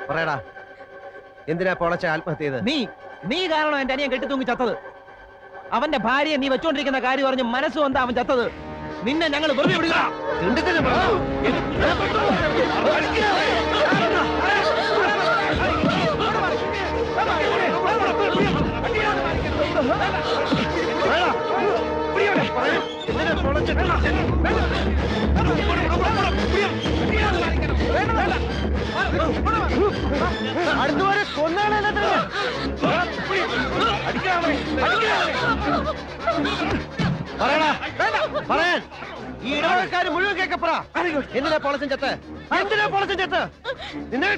പറയടാ എന്തിനാ പൊളച്ച ആത്മഹത്യ ചെയ്ത് നീ നീ കാരണം എന്റെ അനിയൻ കെട്ടി തൂങ്ങി ചത്തത് അവന്റെ ഭാര്യയെ നീ വെച്ചോണ്ടിരിക്കുന്ന കാര്യം പറഞ്ഞ് മനസ്സ് വന്നാ അവൻ ചത്തത് നിന്നെ ഞങ്ങൾ വെറുതെ വിടുക അടുത്തുവരെ കൊന്നാണല്ലോ പറയടാ പറയാൻ ഈ ഇടവകക്കാര് മുഴുവൻ കേക്കപ്പറ എന്തിനാ പൊളച്ചൻ ചത്ത് എന്തിനാ പൊളച്ചൻ ചത്ത് നിന്നെ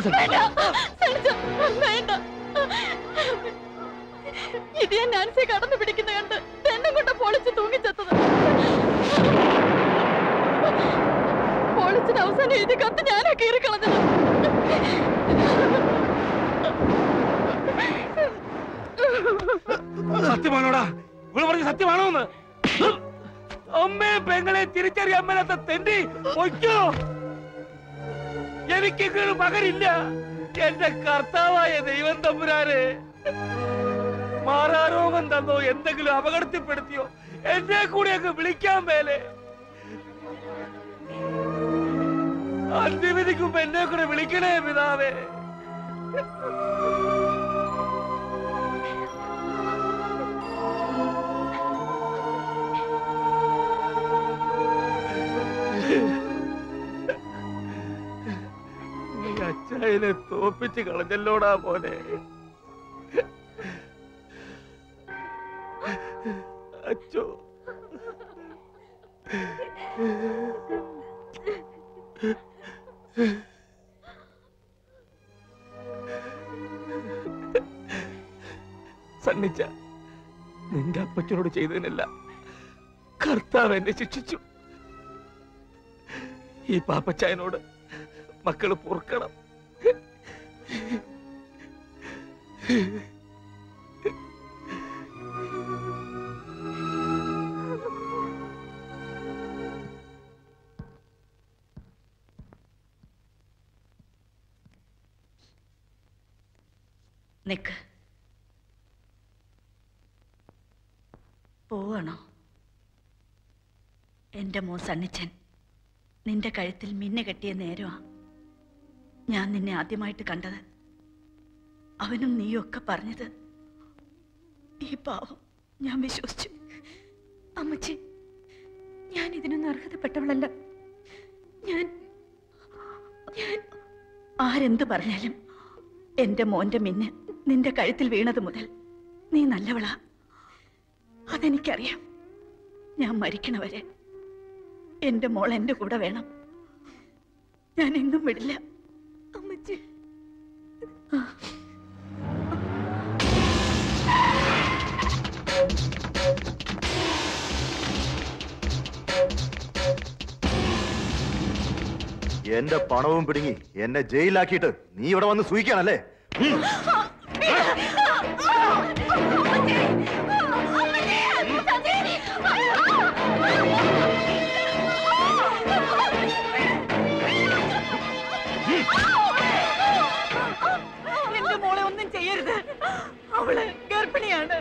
വേണ്ട ഇത് ഞാൻ നാൻസിയെ കടന്നു പിടിക്കുന്ന കണ്ട് എന്നെ കൊണ്ട് പൊളിച്ച് തൂങ്ങിച്ചെത്തത് പൊളിച്ചിന് അവസാനം എഴുതി കത്ത് ഞാനാ കീറിക്കളഞ്ഞത് സത്യമാണോടാ ഇവിടെ പറഞ്ഞ സത്യമാണോന്ന് അമ്മേ പെങ്ങളെ തിരിച്ചറിയാൻ മേലാത്ത തെണ്ടി പൊയ്ക്കോ എനിക്ക് മകനില്ല എന്റെ കർത്താവായ ദൈവം തമ്പുരാനെ മാറാരോഗം തന്നോ എന്തെങ്കിലും അപകടത്തിൽപ്പെടുത്തിയോ എന്നെ കൂടി അങ്ങ് വിളിക്കാൻ മേലെ അന്ത്യവിധിക്കും എന്നെ കൂടെ വിളിക്കണേ പിതാവേ നീ അച്ചായനെ തോപ്പിച്ച് കളഞ്ഞല്ലോടാ മോനെ അച്ചോ സണ്ണിച്ച നിന്റെ അപ്പച്ചനോട് ചെയ്തതിനല്ല കർത്താവ് എന്നെ ശിക്ഷിച്ചു ഈ പാപ്പച്ചായനോട് മക്കള് പൊറുക്കണം നിക്ക് പോവാണോ എന്റെ മോൻ സണ്ണിച്ചൻ നിന്റെ കഴുത്തിൽ മിന്നെ കെട്ടിയ നേരമാ ഞാൻ നിന്നെ ആദ്യമായിട്ട് കണ്ടത് അവനും നീയും ഒക്കെ പറഞ്ഞത് ഈ പാവം ഞാൻ വിശ്വസിച്ചു അമ്മച്ചി ഞാൻ ഇതിനൊന്നും അർഹതപ്പെട്ടവളല്ല ഞാൻ ഞാൻ ആരെന്ത് പറഞ്ഞാലും എന്റെ മോന്റെ മിന്ന് നിന്റെ കഴുത്തിൽ വീണത് മുതൽ നീ നല്ലവളാ അതെനിക്കറിയാം ഞാൻ മരിക്കണവരെ എന്റെ മോൾ എന്റെ കൂടെ വേണം ഞാൻ എങ്ങും വിടില്ല അമ്മച്ചി എന്റെ പണവും പിടുങ്ങി എന്നെ ജയിലിലാക്കിയിട്ട് നീ ഇവിടെ വന്ന് സൂയിക്കാണല്ലേ ഉം. എന്റെ മോളെ ഒന്നും ചെയ്യരുത് അവള് ഗർഭിണിയാണ്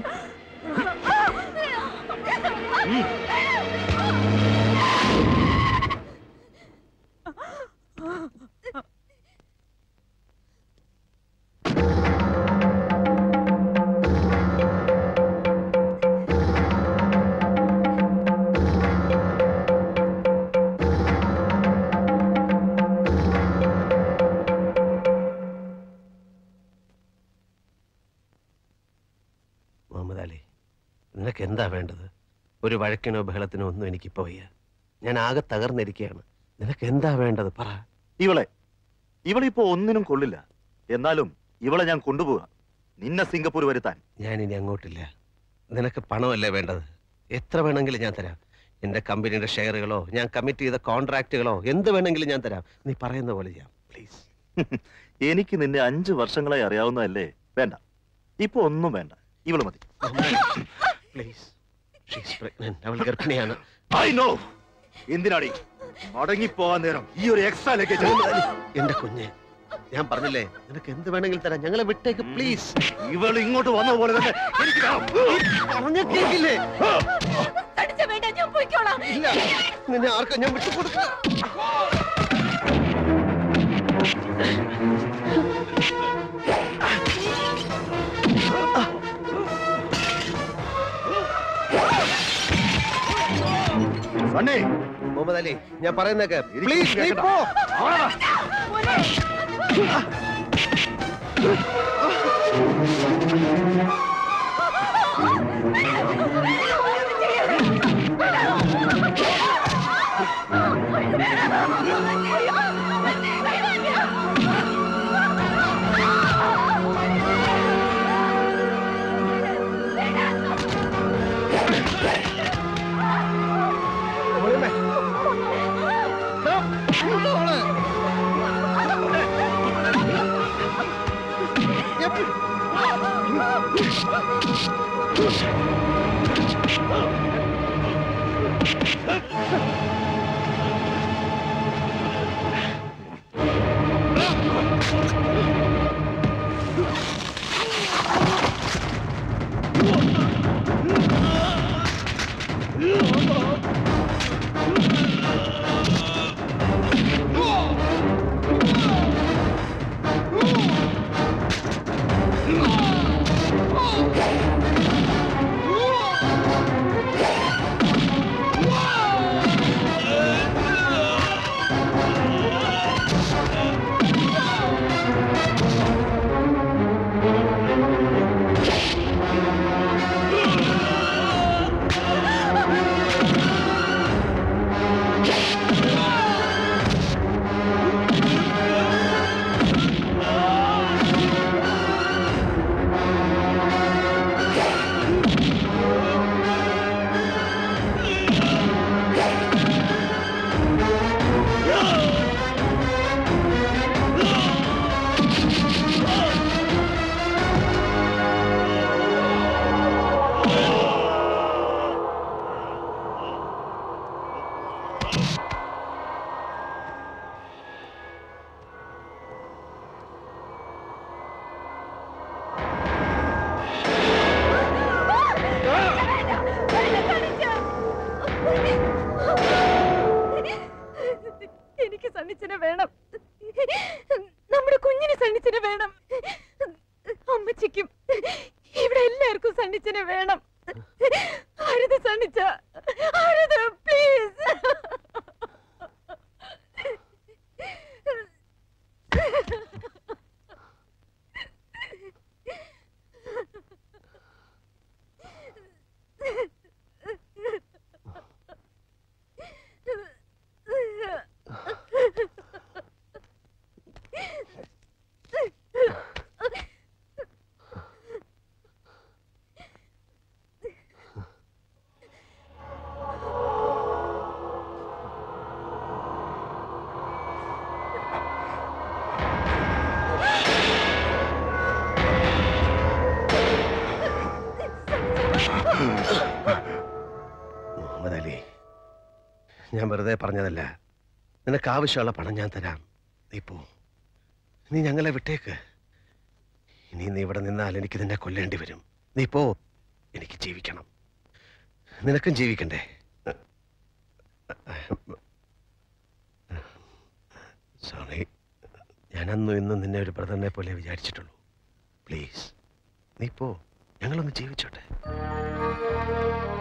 മുഹമ്മദ് അലി നിനക്ക് എന്താ വേണ്ടത് ഒരു വഴക്കിനോ ബഹളത്തിനോ ഒന്നും എനിക്കിപ്പോ വയ്യ ഞാൻ ആകെ തകർന്നിരിക്കുകയാണ് നിനക്ക് എന്താ വേണ്ടത് പറ ഇവളെ ഇവളിപ്പോ ഒന്നിനും കൊള്ളില്ല എന്നാലും ഇവളെ ഞാൻ കൊണ്ടുപോകാം നിന്നെ സിംഗപ്പൂർ വരുത്താൻ ഞാൻ ഇനി അങ്ങോട്ടില്ല നിനക്ക് പണമല്ലേ വേണ്ടത് എത്ര വേണമെങ്കിലും ഞാൻ തരാം എന്റെ കമ്പനിയുടെ ഷെയറുകളോ ഞാൻ കമ്മിറ്റ് ചെയ്ത കോൺട്രാക്റ്റുകളോ എന്ത് വേണമെങ്കിലും ഞാൻ തരാം നീ പറയുന്ന പോലെ ചെയ്യാം പ്ലീസ് എനിക്ക് നിന്നെ അഞ്ചു വർഷങ്ങളായി അറിയാവുന്നതല്ലേ വേണ്ട ഇപ്പൊ ഒന്നും വേണ്ട ഇവള് മതി പ്ലീസ് ഷീസ് പ്രഗ്നന്റ് അവൾ ഗർഭിണിയാണ് ഐ നോ എന്തിനാടി മടങ്ങിപ്പോവാൻ നേരം ഈ ഒരു എക്സ്ട്രാ ലഗേജ് എന്റെ കുഞ്ഞ് ഞാൻ പറഞ്ഞില്ലേ നിനക്ക് എന്ത് വേണമെങ്കിലും തരാം ഞങ്ങളെ വിട്ടേക്ക് പ്ലീസ് ഇവൾ ഇങ്ങോട്ട് വന്ന പോലെ തന്നെ എനിക്ക് വേണം. പറഞ്ഞ കേക്കില്ലേ തടിച്ച വേണ്ട ഞാൻ പോയിക്കോളാം ഇല്ല നിന്നെ ആർക്കും ഞാൻ വിട്ടു കൊടുക്കില്ല സണ്ണി മുഹമ്മദ് അലി ഞാൻ പറയുന്നേക്ക് എനിക്ക് പ്ലീസ് നീ കേൾക്കണ്ട. പോ മുഴുവൻ. ഡോ, ഇങ്ങോട്ട് വാ. എപ്പ- എനിക്ക് സണ്ണിച്ചനെ വേണം നമ്മുടെ കുഞ്ഞിന് സണ്ണിച്ചനെ വേണം അമ്മച്ചിക്കും ഇവിടെ എല്ലാവർക്കും സണ്ണിച്ചനെ വേണം അരുത് സണ്ണിച്ച അരുത് പ്ലീസ് മുഹമ്മദ് അലി ഞാൻ വെറുതെ പറഞ്ഞതല്ല നിനക്ക് ആവശ്യമുള്ള പണം ഞാൻ തരാം നീ പോ നീ ഞങ്ങളെ വിട്ടേക്ക് ഇനി നീ ഇവിടെ നിന്നാൽ എനിക്ക് നിന്നെ കൊല്ലേണ്ടി വരും നീ പോ എനിക്ക് ജീവിക്കണം നിനക്കും ജീവിക്കണ്ടേ സോറി ഞാൻ അന്നും ഇന്നും നിന്നെ ഒരു ബ്രദറിനെ പോലെ വിചാരിച്ചിട്ടുള്ളൂ പ്ലീസ് നീ പോ ഞങ്ങളൊന്ന് ജീവിച്ചോട്ടെ